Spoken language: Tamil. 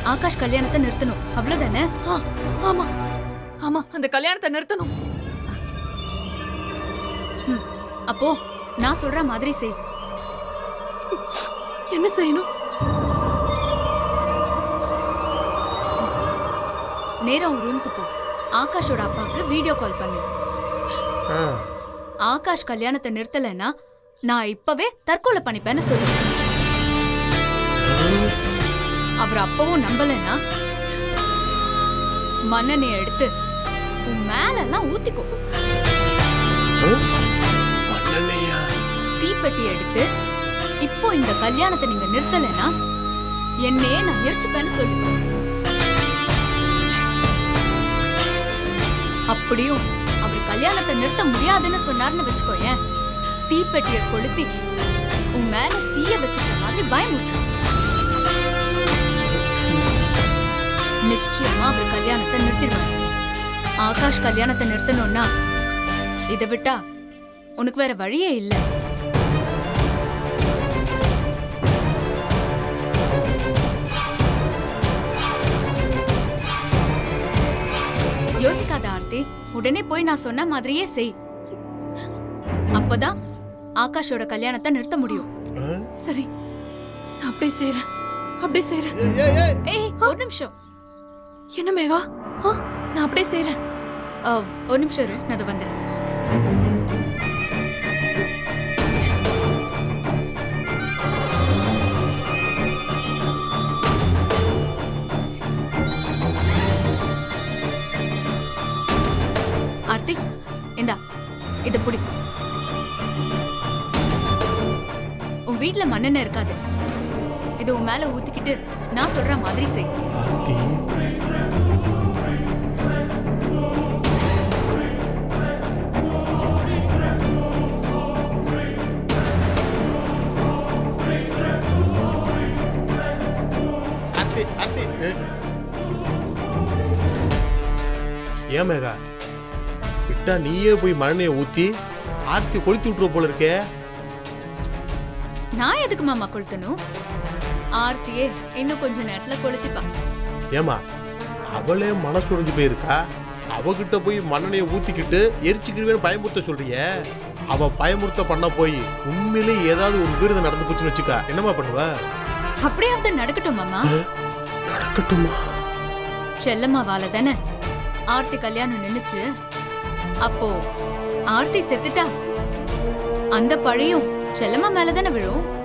ஆகாஷ் கல்யாணத்தை நிறுத்தணும் அவ்வளவுதானே ஆ, ஆமா ஆமா அந்த கல்யாணத்தை நிறுத்தணும் ம், அப்போ நான் சொல்ற மாதிரி செய் என்ன செய்யணும் நேரா உன் ரூமுக்கு போ ஆகாஷோட அப்பாவுக்கு வீடியோ கால் பண்ணு ஆ ஆகாஷ் கல்யாணத்தை நிறுத்தலைன்னா நான் இப்பவே தற்கொலை பண்ணிப்பேன்னு சொல்லு அவர் அப்பவும் நம்பலைன்னா மண்ணெண்ணெய் எடுத்து உன் மேலெல்லாம் ஊத்திக்கோ மண்ணெண்ணையா தீப்பெட்டி எடுத்து இப்போ இந்த கல்யாணத்தை நீங்க நிறுத்தலைன்னா என்னையே நான் எரிச்சுப்பேன்னு சொல்லு அப்படியும் அவர் கல்யாணத்தை நிறுத்த முடியாதுன்னு சொன்னார்னு வச்சுக்கோயேன் தீப்பெட்டிய கொளுத்தி உன் மேல தீய வச்சுக்கிற மாதிரி பயமுறுத்து நிச்சயமா அவர் கல்யாணத்தை நிறுத்திடுவார் ஆகாஷ் கல்யாணத்தை நிறுத்தணும்னா இதை விட்டா உனக்கு வேற வழியே இல்லை யோசிக்காத ஆர்த்தி உடனே போய் நான் சொன்ன மாதிரியே செய் அப்பதான் ஆகாஷோட கல்யாணத்தை நிறுத்த முடியும் சரி நான் அப்படியே செய்யறேன் அப்படியே செய்யறேன் ஏய், ஏய், ஏய். ஏய் ஒரு நிமிஷம் என்ன மேகா ஆ, நான் அப்படியே செய்யறேன் அஹ், ஒரு நிமிஷம் இரு நான் அது வந்துடுறேன் ஆர்த்தி இந்தா இத புடி உன் வீட்ல மண்ணெண்ணெய் இருக்காது இது உன் மேல ஊத்திக்கிட்டு நான் சொல்ற மாதிரி செய் ஆத்தி ஆத்தி ஆத்தி ஏ. ஏன் மேகா விட்டா நீயே போய் மண்ணெண்ணெயை ஊத்தி ஆர்த்தி கொளுத்தி விட்டுருவ போல இருக்கே நான் எதுக்கு மாமா கொளுத்தணும் ஆர்த்தியே இன்னும் கொஞ்ச நேரத்துல கொளுத்திப்பா ஏமா அவளே மனசு உடைஞ்சு போயிருக்கா அவகிட்ட போய் மண்ணெண்ணையை ஊத்திக்கிட்டு எரிச்சுக்கிருவேன்னு பயமுறுத்த சொல்றியே அவ பயமுறுத்த பண்ண போய் உண்மையிலே ஏதாவது ஒரு விபரீதம் நடந்து போச்சுன்னு வச்சுக்கா என்னம்மா பண்ணுவ அப்படியாவது நடக்கட்டும் மாமா நடக்கட்டுமா செல்லம்மாவால தானே ஆர்த்தி கல்யாணம் நின்னுச்சு அப்போ ஆர்த்தி செத்துட்டா அந்த பழியும் செல்லம்மா மேல தானே விழும்